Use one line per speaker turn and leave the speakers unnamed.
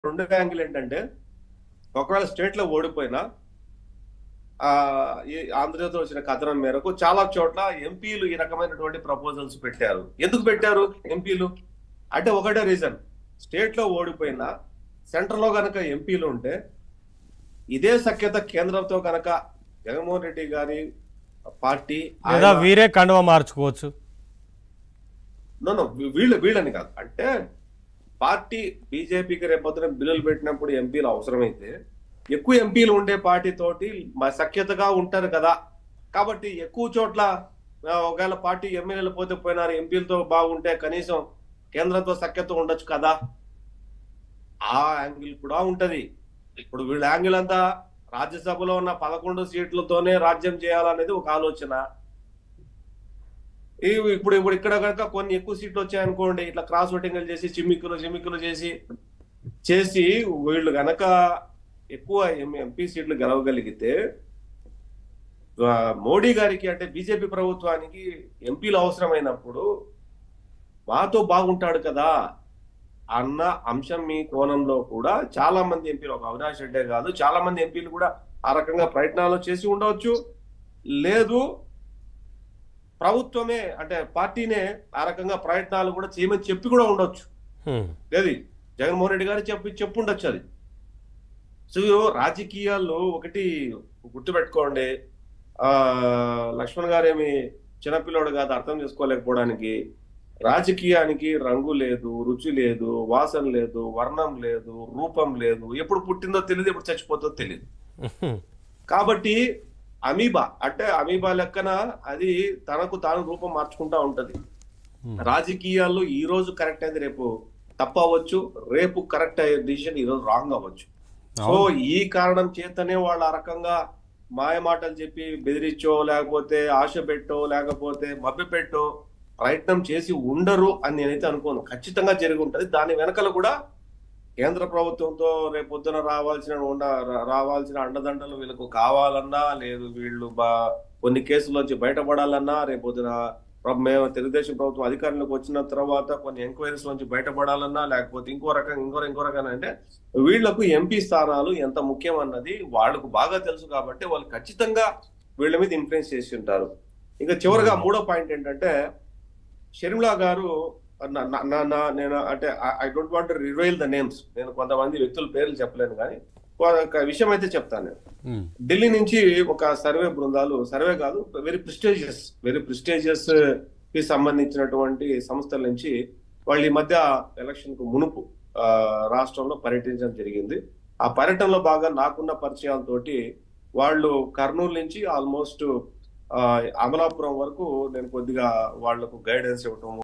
రెండో యాంగిల్ ఏంటంటే ఒకవేళ స్టేట్ లో ఓడిపోయినా ఆ ఈ ఆంధ్రజ్యోతిలో వచ్చిన కథనం మేరకు చాలా చోట్ల ఎంపీలు ఈ రకమైనటువంటి ప్రపోజల్స్ పెట్టారు ఎందుకు పెట్టారు ఎంపీలు అంటే ఒకటే రీజన్ స్టేట్ లో ఓడిపోయినా సెంటర్ లో గనక ఎంపీలు ఉంటే ఇదే సఖ్యత కేంద్రంతో గనక జగన్మోహన్ రెడ్డి గారి పార్టీ
లేదా
ఆయన-
వీరే కండువ మార్చుకోవచ్చు
నో నో వీళ్ళు వీళ్ళని కాదు అంటే పార్టీ బీజేపీకి రేపొద్దున బిల్లులు పెట్టినప్పుడు ఎంపీలు అవసరమైతే ఎక్కువ ఎంపీలు ఉండే పార్టీ తోటి మా సఖ్యతగా ఉంటారు కదా కాబట్టి ఎక్కువ చోట్ల ఆ, ఒకవేళ పార్టీ ఎమ్మెల్యేలు పోతే పోయినారు ఎంపీలతో బాగుంటే కనీసం కేంద్రంతో సఖ్యత ఉండొచ్చు కదా ఆ యాంగిల్ కూడా ఉంటది ఇప్పుడు వీళ్ళ యాంగిల్ అంతా రాజ్యసభలో ఉన్న పదకొండు సీట్లతోనే రాజ్యం చేయాలనేది ఒక ఆలోచన ఈ ఇప్పుడు ఇప్పుడు ఇక్కడ కనుక కొన్ని ఎక్కువ సీట్లు వచ్చాయనుకోండి ఇట్లా క్రాస్ ఓటింగ్లు చేసి చిమ్మిక్కులు చిమ్మిక్కులు చేసి చేసి వీళ్ళు గనక ఎక్కువ ఎంపీ సీట్లు గెలవగలిగితే ఆ, మోడీ గారికి అంటే బీజేపీ ప్రభుత్వానికి ఎంపీలు అవసరమైనప్పుడు మాతో బాగుంటాడు కదా అన్న అంశం మీ కోణంలో కూడా చాలా మంది ఎంపీలు ఒక అవినాష్ రెడ్డే కాదు చాలా మంది ఎంపీలు కూడా ఆ రకంగా ప్రయత్నాలు చేసి ఉండవచ్చు లేదు ప్రభుత్వమే అంటే పార్టీనే ఆ రకంగా ప్రయత్నాలు కూడా చేయమని చెప్పి కూడా ఉండొచ్చు
హ్మ్.
లేదు జగన్మోహన్ రెడ్డి గారు చెప్పి చెప్పుండొచ్చు అది సో రాజకీయాల్లో ఒకటి గుర్తుపెట్టుకోండి ఆ లక్ష్మణ్ గారు ఏమి చిన్నపిల్లోడు కాదు అర్థం చేసుకోలేకపోవడానికి రాజకీయానికి రంగు లేదు రుచి లేదు వాసన లేదు వర్ణం లేదు రూపం లేదు ఎప్పుడు పుట్టిందో తెలియదు ఎప్పుడు చచ్చిపోతుందో తెలియదు
హ్మ్.
కాబట్టి అమీబా అంటే అమీబా లెక్కన అది తనకు తాను రూపం మార్చుకుంటా ఉంటది
Hmm.
రాజకీయాల్లో ఈ రోజు కరెక్ట్ అయింది రేపు తప్పు అవ్వచ్చు రేపు కరెక్ట్ అయ్యే డిసిషన్ ఈ రోజు రాంగ్ అవ్వచ్చు సో ఈ కారణం చేతనే వాళ్ళు ఆ రకంగా మాయ మాటలు చెప్పి బెదిరించో లేకపోతే ఆశ పెట్టో లేకపోతే మభ్య పెట్టో ప్రయత్నం చేసి ఉండరు అని నేనైతే అనుకోను ఖచ్చితంగా జరిగి ఉంటది దాని వెనకల కూడా కేంద్ర ప్రభుత్వంతో రేపొద్దున రావాల్సిన ఉండ రా- రావాల్సిన అండదండలు వీళ్ళకు కావాలన్నా లేదు వీళ్ళు బా కొన్ని కేసుల్లోంచి బయటపడాలన్నా రేపొద్దున ప్ర- మేము తెలుగుదేశం ప్రభుత్వం అధికారంలోకి వచ్చిన తర్వాత కొన్ని ఎంక్వైరీస్ నుంచి బయటపడాలన్నా లేకపోతే ఇంకో రకంగా ఇంకో ఇంకో రకంగా అంటే వీళ్లకు ఎంపీ స్థానాలు ఎంత ముఖ్యం అన్నది వాళ్ళకు బాగా తెలుసు కాబట్టి వాళ్ళు ఖచ్చితంగా వీళ్ళ మీద ఇన్ఫ్లుయెన్స్ చేసి ఉంటారు ఇంకా చివరిగా మూడో పాయింట్ ఏంటంటే షర్మిలా గారు నా- నా- నా- నా- నేను అంటే I don't want reveal the names నేను కొంతమంది వ్యక్తుల పేర్లు చెప్పలేను కానీ ఒక విషయం అయితే చెప్తాను నేను
హ్మ్.
ఢిల్లీ నుంచి ఒక సర్వే బృందాలు సర్వే కాదు వెరీ ప్రిస్టేజియస్ వెరీ ప్రిస్టేజియస్ కి సంబంధించినటువంటి సంస్థల నుంచి వాళ్ళు ఈ మధ్య ఎలక్షన్ కు మునుపు ఆ, రాష్ట్రంలో పర్యటించడం జరిగింది ఆ పర్యటనలో బాగా నాకున్న పరిచయాలతోటి వాళ్ళు కర్నూలు నుంచి ఆల్మోస్ట్ అమలాపురం వరకు నేను కొద్దిగా వాళ్లకు గైడెన్స్ ఇవ్వటం